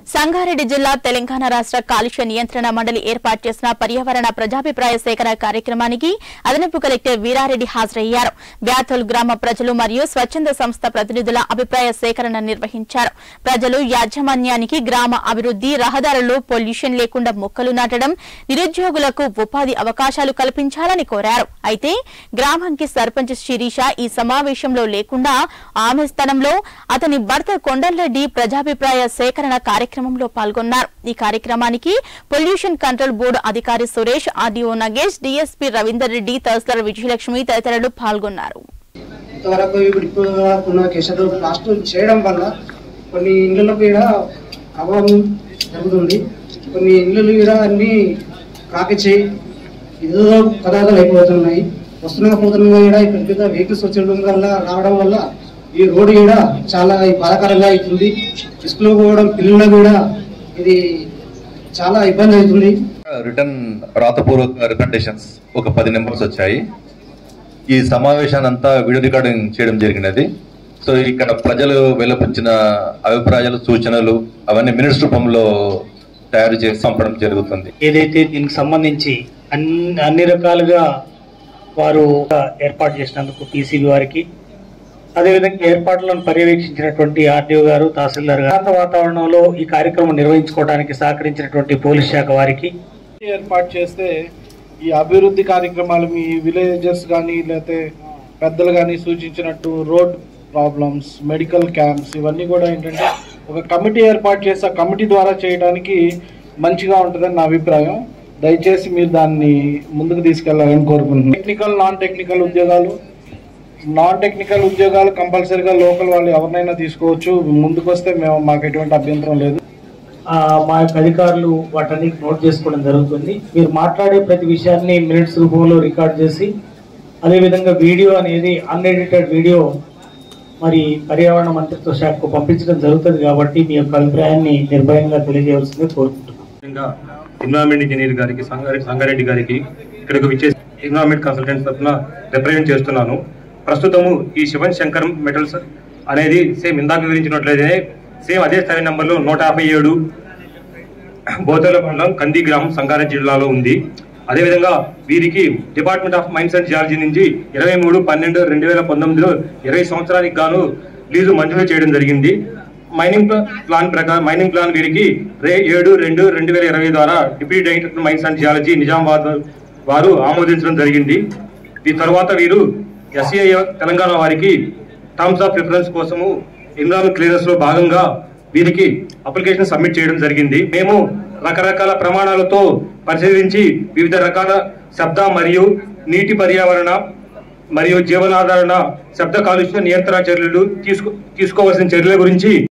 సంగారెడ్డి జిల్లా తెలంగాణ రాష్ట్ర కాలుష్య నియంత్రణ మండలి ఏర్పాటు చేసిన పర్యావరణ ప్రజాభిప్రాయ సేకరణ కార్యక్రమానికి అదనపు కలెక్టర్ వీరారెడ్డి హాజరయ్యారు బ్యాథోల్ గ్రామ ప్రజలు మరియు స్వచ్ఛంద సంస్థ ప్రతినిధుల అభిప్రాయ సేకరణ నిర్వహించారు ప్రజలు యాజమాన్యానికి గ్రామ అభివృద్ది రహదారులు పొల్యూషన్ లేకుండా మొక్కలు నాటడం నిరుద్యోగులకు ఉపాధి అవకాశాలు కల్పించాలని కోరారు అయితే గ్రామానికి సర్పంచ్ శిరీష ఈ సమావేశంలో లేకుండా ఆమె స్థానంలో అతని భర్త కొండల్రెడ్డి ప్రజాభిప్రాయ సేకరణ కార్యక్రమంలో పాల్గొన్నారు ఈ కార్యక్రమానికి పొల్యూషన్ కంట్రోల్ బోర్డు అధికారి సురేష్ ఆర్డీఓ నగేష్ డీఎస్పీ రవీందర్ రెడ్డి తహసీల్దార్ విజయలక్ష్మి తదితరులు పాల్గొన్నారు ఇంతవరకు ఇప్పుడు ఇప్పుడు ఉన్న కేసులు ప్లాస్టిక్ చేయడం వల్ల కొన్ని ఇళ్ళకు కూడా ప్రభావం జరుగుతుంది కొన్ని ఇళ్ళు కూడా అన్ని కాకిచ్చి ఏదో పదార్థాలు అయిపోతున్నాయి వస్తున్నా పోతున్నా కూడా ఈ పెద్ద పెద్ద వెహికల్స్ వచ్చేయడం వల్ల రావడం వల్ల ఈ రోడ్డు కూడా చాలా బాధాకరంగా అవుతుంది ఇసుకలో పోవడం పిల్లలు కూడా ఇది చాలా ఇబ్బంది అవుతుంది రిటర్న్ రాతపూర్వక రికమెండేషన్స్ ఒక పది నెంబర్స్ వచ్చాయి ఈ సమావేశాన్ని అంతా వీడియో రికార్డింగ్ చేయడం జరిగినది సో ఇక్కడ ప్రజలు వెలుపుచ్చిన అభిప్రాయాలు సూచనలు అవన్నీ మినిట్స్ రూపంలో తయారు చేసి పంపడం జరుగుతుంది ఏదైతే దీనికి సంబంధించి అన్ని అన్ని రకాలుగా వారు ఏర్పాటు చేసినందుకు టీసీబీ వారికి అదేవిధంగా ఏర్పాట్లను పర్యవేక్షించినటువంటి ఆర్డీఓ గారు తహసీల్దార్ గారు శాంత వాతావరణంలో ఈ కార్యక్రమం నిర్వహించుకోవడానికి సహకరించినటువంటి పోలీస్ శాఖ వారికి ఏర్పాటు చేస్తే ఈ అభివృద్ధి కార్యక్రమాలు మీ విలేజెస్ కానీ లేకపోతే పెద్దలు కానీ సూచించినట్టు రోడ్ ప్రాబ్లమ్స్ మెడికల్ క్యాంప్స్ ఇవన్నీ కూడా ఏంటంటే ఒక కమిటీ ఏర్పాటు చేసి ఆ కమిటీ ద్వారా చేయడానికి మంచిగా ఉంటుందని నా అభిప్రాయం దయచేసి మీరు దాన్ని ముందుకు తీసుకెళ్లాలని కోరుకుంటున్నాను టెక్నికల్ నాన్ టెక్నికల్ ఉద్యోగాలు నాన్ టెక్నికల్ ఉద్యోగాలు కంపల్సరీగా లోకల్ వాళ్ళు ఎవరినైనా తీసుకోవచ్చు ముందుకు వస్తే మేము మాకు ఎటువంటి అభ్యంతరం లేదు ఆ, మా యొక్క అధికారులు వాటన్నిటి నోట్ చేసుకోవడం జరుగుతుంది మీరు మాట్లాడే ప్రతి విషయాన్ని మినిట్స్ రూపంలో రికార్డ్ చేసి అదేవిధంగా వీడియో అనేది అన్ఎడిటెడ్ వీడియో మరి పర్యావరణ మంత్రిత్వ శాఖకు పంపించడం జరుగుతుంది కాబట్టి మీ యొక్క అభిప్రాయాన్ని నిర్భయంగా తెలియజేయవలసింది కోరుకుంటున్నాను ముఖ్యంగా ఎన్విరాన్మెంట్ ఇంజనీర్ గారికి సంగారెడ్డి సంగారెడ్డి గారికి ఇక్కడికి విచ్చేసి ఎన్విరాన్మెంట్ కన్సల్టెంట్స్ తరఫున రిప్రజెంట్ చేస్తున్నాను ప్రస్తుతము ఈ శివన్ శంకర్ మెటల్స్ అనేది సేమ్ ఇందాక వివరించినట్లయితే సేమ్ అదే స్థాయి నెంబర్లో నూట యాభై ఏడు బోతల మండలం కంది గ్రామం సంగారెడ్డి జిల్లాలో ఉంది అదేవిధంగా వీరికి department of mines and geology నుంచి ఇరవై మూడు పన్నెండు రెండు వేల పంతొమ్మిదిలో ఇరవై సంవత్సరానికి గాను లీజు మంజూరు చేయడం జరిగింది మైనింగ్ ప్లా- ప్లాన్ ప్రకారం మైనింగ్ ప్లాన్ వీరికి రే ఏడు రెండు రెండు వేల ఇరవై ద్వారా deputy director mines and geology Nizamabad వారు ఆమోదించడం జరిగింది ఈ తర్వాత వీరు ఎస్ఏ తెలంగాణ వారికి టర్మ్స్ ఆఫ్ రిఫరెన్స్ కోసము ఎన్విరాన్మెంట్ క్లియరెన్స్ లో భాగంగా వీరికి అప్లికేషన్ సబ్మిట్ చేయడం జరిగింది మేము రకరకాల ప్రమాణాలతో పరిశీలించి వివిధ రకాల శబ్ద మరియు నీటి పర్యావరణ మరియు జీవనాధారణ శబ్ద కాలుష్య నియంత్రణ చర్యలు తీసుకో తీసుకోవాల్సిన చర్యల గురించి